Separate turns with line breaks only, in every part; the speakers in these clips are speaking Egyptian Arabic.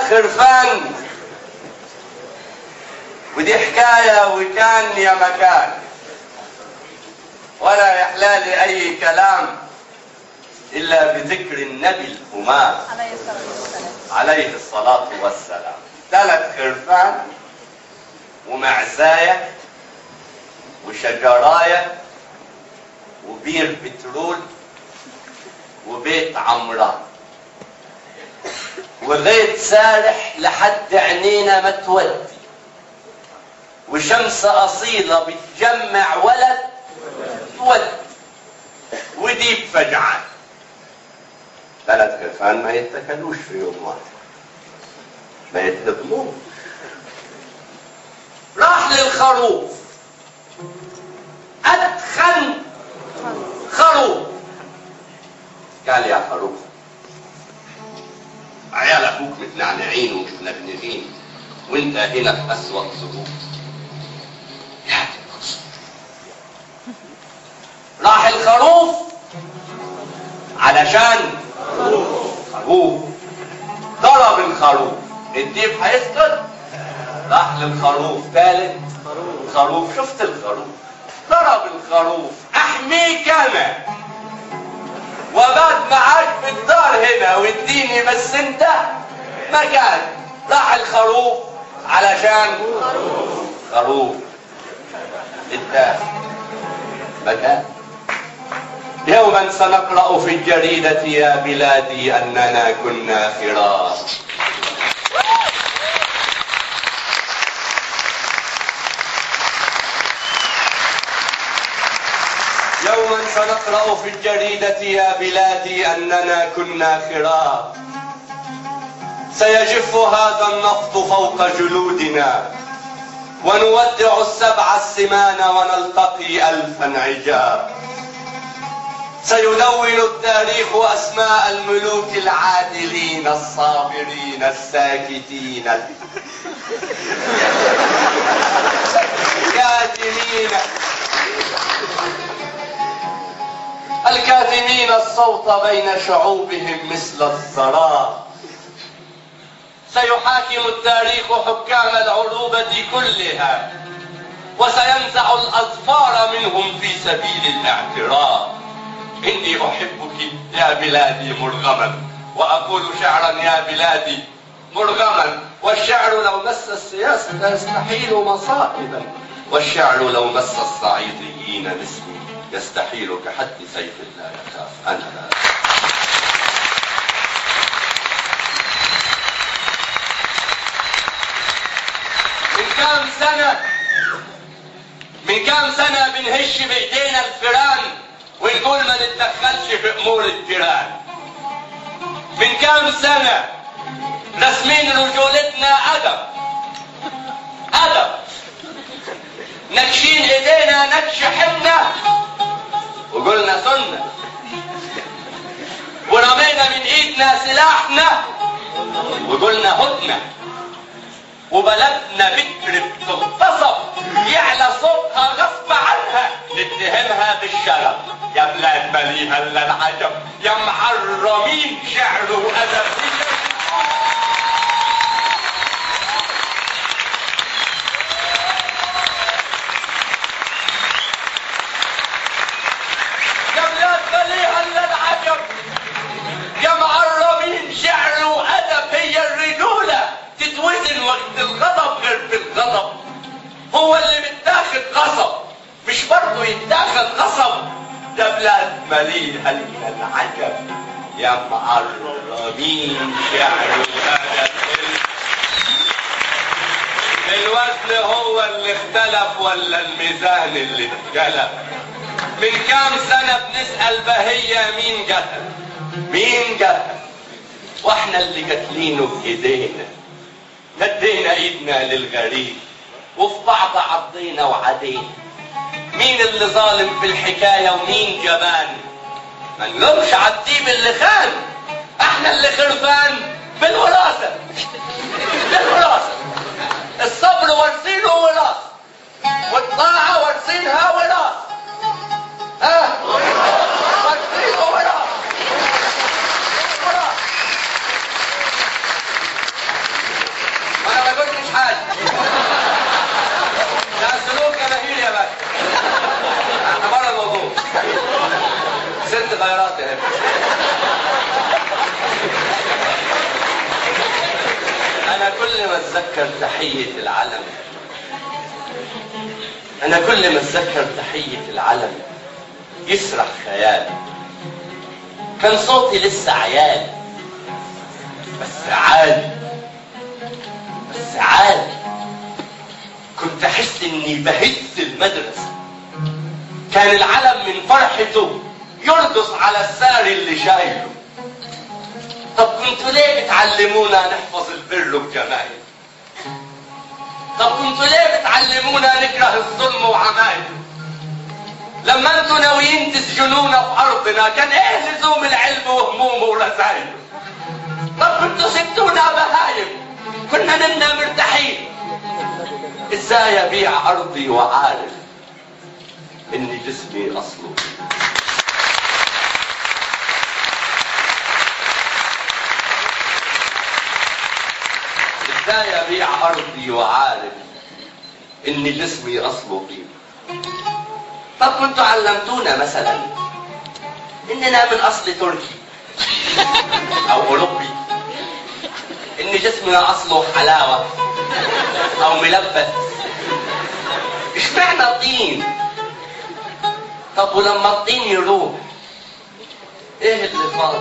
ثلاث خرفان ودي حكاية وكان يا مكان ولا يحلى أي كلام إلا بذكر النبي الهمام
عليه الصلاة والسلام
عليه الصلاة والسلام ثلاث خرفان ومعزاية وشجراية وبير بترول وبيت عمران وغيط سارح لحد عينينا ما تودي وشمس أصيلة بتجمع ولد تودي وديب فجعان ثلاث خرفان ما يتكلوش في يوم واحد ما يتهضموش راح للخروف أدخن خروف قال يا خروف عيال أبوك متنعنعين ومش منغنغين وانت هنا في أسوأ ظروف يا دي القصة. راح الخروف علشان خروف ضرب الخروف الديب هيسكت راح للخروف ثالث خروف شفت الخروف ضرب الخروف احميك انا وبات معاك في الدار هنا واديني بس انت مكان راح الخروف علشان خروف انت مكان يوما سنقرأ في الجريدة يا بلادي أننا كنا خراف يوما سنقرأ في الجريدة يا بلادي أننا كنا خراف سيجف هذا النفط فوق جلودنا ونودع السبع السمان ونلتقي ألفا عجاب سيدون التاريخ أسماء الملوك العادلين الصابرين الساكتين الكاتمين الكاتمين الصوت بين شعوبهم مثل الثرى سيحاكم التاريخ حكام العروبة كلها وسينزع الأظفار منهم في سبيل الاعتراف إني أحبك يا بلادي مرغما وأقول شعرا يا بلادي مرغما والشعر لو مس السياسة يستحيل مصائبا والشعر لو مس الصعيديين مثلي يستحيل كحد سيف لا يخاف أنا لا من كام سنة من كام سنة بنهش بإيدينا الفيران ونقول ما نتدخلش في أمور الجيران من كام سنة رسمين رجولتنا أدب أدب نكشين إيدينا نكش حنة وقلنا سنة ورمينا من إيدنا سلاحنا وقلنا هدنة وبلدنا بكر بتغتصب يعلى صوتها غصب عنها نتهمها بالشرف يا بلاد مليها الا العجب يا معرمين شعر وادب يا بلاد مليها الا العجب يا معرمين شعر وادب هي الرجوله تتوزن وقت الغضب غير في الغضب هو اللي متاخد غصب مش برضه يتاخد غصب يا بلاد مليها الا العجب يا معرمين شعر وادب الوزن هو اللي اختلف ولا الميزان اللي اتجلب من كام سنة بنسأل بهية مين قتل مين قتل واحنا اللي قاتلينه بايدينا مدينا ايدنا للغريب وفي بعض عضينا وعدينا مين اللي ظالم في الحكاية ومين جبان ما نلومش عالديب اللي خان احنا اللي خرفان بالوراثة بالوراثة الصبر وارثينه وراثة والطاعة وارثينها وراثة ها وارثينه وراثة وراثة أنا كل ما أتذكر تحية العلم أنا كل ما أتذكر تحية العلم يسرح خيالي كان صوتي لسه عيال بس عالي بس عالي كنت أحس إني بهز المدرسة كان العلم من فرحته يرقص على الساري اللي شايله طب كنتوا ليه بتعلمونا نحفظ البر والجمال طب كنتوا ليه بتعلمونا نكره الظلم وعمايله لما انتوا ناويين تسجنونا في ارضنا كان ايه لزوم العلم وهمومه ورسايله طب كنتوا سبتونا بهايم كنا نمنا مرتاحين ازاي ابيع ارضي وعارف ان جسمي اصله ازاي ابيع ارضي وعارف ان جسمي اصله قيمه طب كنتوا علمتونا مثلا اننا من اصل تركي او اوروبي ان جسمنا اصله حلاوه او ملبس اشمعنى طين طب ولما الطين يروح ايه اللي فاضل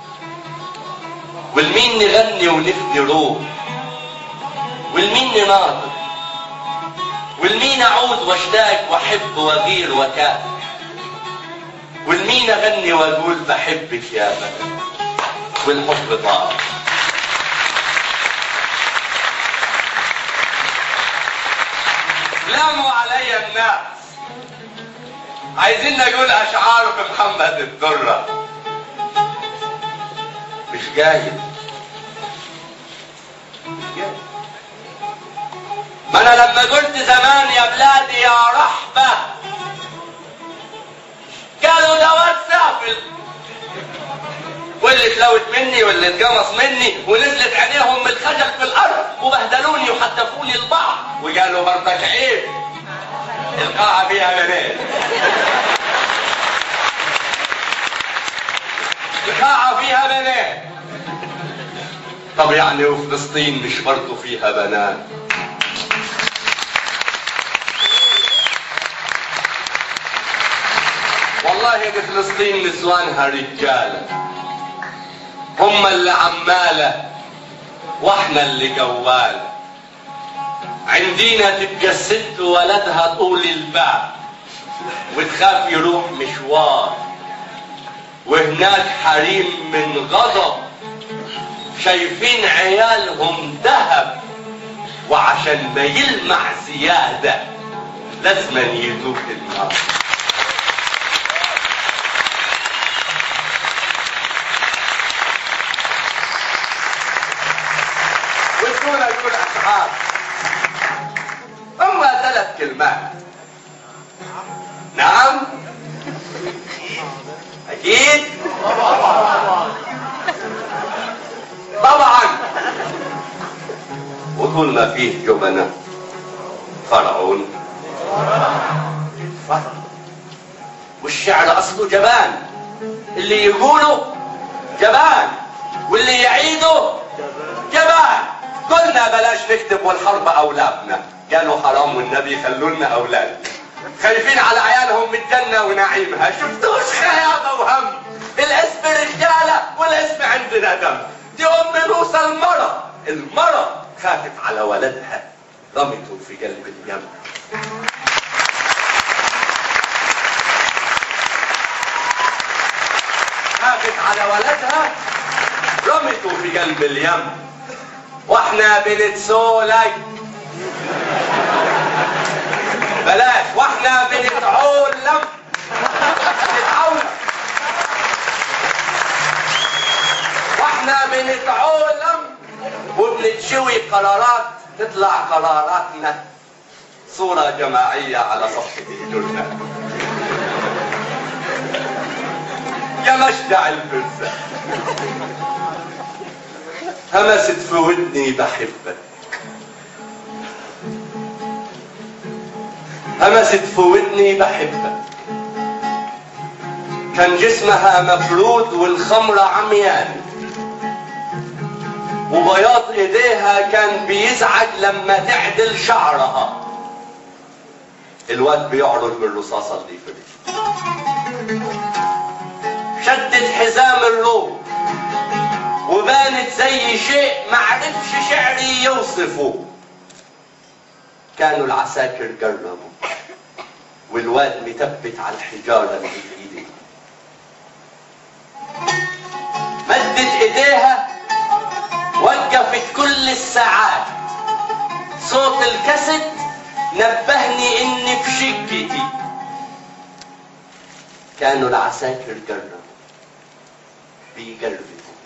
والمين نغني ونفدي روح والمين نناظر والمين اعود واشتاق واحب واغير وكافح والمين اغني واقول بحبك يا بلد والحب طار لاموا علي الناس عايزين نقول اشعار في محمد الدره مش جاي مش جاي ما انا لما قلت زمان يا بلادي يا رحبة قالوا ده واد سافل واللي اتلوت مني واللي اتقمص مني ونزلت عينيهم من الخجل في الارض وبهدلوني وحدفوني البعض وقالوا برضك عيب القاعة فيها بنات القاعة فيها بنات طب يعني وفلسطين مش برضه فيها بنات والله دي فلسطين نسوانها رجالة هم اللي عمالة واحنا اللي جوالة عندينا تبقى الست ولدها طول الباب وتخاف يروح مشوار وهناك حريم من غضب شايفين عيالهم ذهب وعشان ما يلمع زيادة لازم يذوق النار وشكون اقول اشعار هم ثلاث كلمات نعم اكيد طبعا وطول ما فيه جبنة فرعون فرعون والشعر اصله جبان اللي يقوله جبان واللي يعيده جبان قلنا بلاش نكتب والحرب اولادنا قالوا حرام والنبي خلوا لنا اولاد خايفين على عيالهم من الجنة ونعيمها شفتوش خيابة وهم الاسم رجالة والاسم عندنا دم دي ام موسى المرة المرة خافت على ولدها رمته في قلب اليم خافت على ولدها رمته في قلب اليم واحنا بنتسولك بلاش واحنا بنتعولم بنتعولم واحنا بنتعولم وبنتشوي قرارات تطلع قراراتنا صورة جماعية على صفحة الجنة يا مشجع البرزة همست في ودني بحبك همست في ودني بحبك كان جسمها مفرود والخمرة عميان وبياض ايديها كان بيزعج لما تعدل شعرها الواد بيعرج بالرصاصة اللي في رجله شدت حزام الروب وبانت زي شيء ما عرفش شعري يوصفه كانوا العساكر جربوا والواد مثبت على الحجارة اللي في ايديه مدت ايديها وقفت كل الساعات صوت الكاسيت نبهني اني في شقتي كانوا العساكر جربوا بيجربوا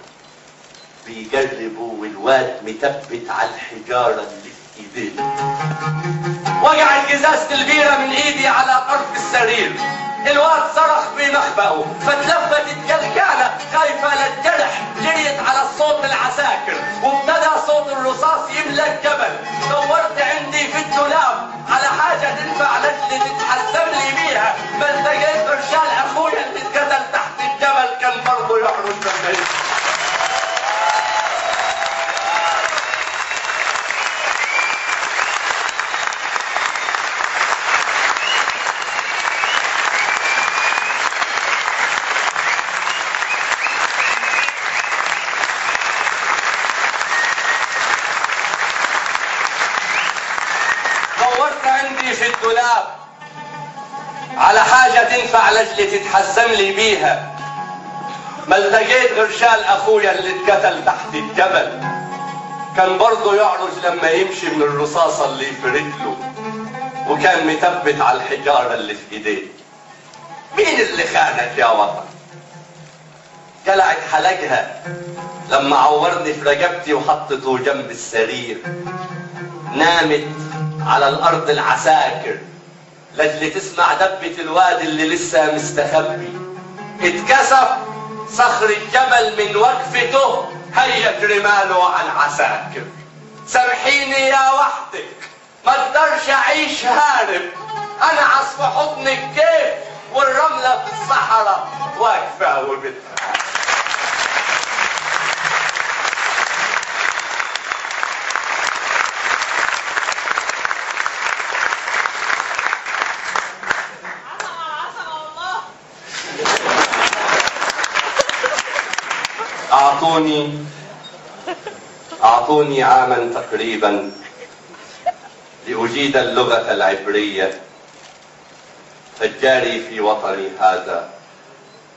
بيجربوا والواد مثبت على الحجارة اللي في ايديه وقعت ازازة البيرة من ايدي على طرف السرير الواد صرخ بمخبأه فتلفتت كالكعلة خايفة للجرح جريت على صوت العساكر وابتدى صوت الرصاص يملى الجبل دورت عندي في الدولاب على حاجة تنفع لجلي تتحسن لي بيها ما التقيت برشال اخويا اللي اتقتل تحت الجبل كان برضه يحرس بالبيت دورت عندي في الدولاب على حاجة تنفع لجلي تتحزم لي بيها ما التقيت غير شال اخويا اللي اتقتل تحت الجبل كان برضه يعرج لما يمشي من الرصاصة اللي في رجله وكان مثبت على الحجارة اللي في ايديه مين اللي خانك يا وطن قلعت حلقها لما عورني في رقبتي وحطته جنب السرير نامت على الارض العساكر لاجل تسمع دبة الواد اللي لسه مستخبي اتكسف صخر الجبل من وقفته هيت رماله على العساكر سامحيني يا وحدك ما اقدرش اعيش هارب انا عصف حضنك كيف والرملة في الصحراء واقفة وبتها أعطوني أعطوني عاما تقريبا لأجيد اللغة العبرية فالجاري في وطني هذا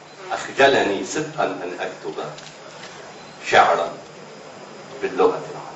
أخجلني صدقا أن أكتب شعرا باللغة العربية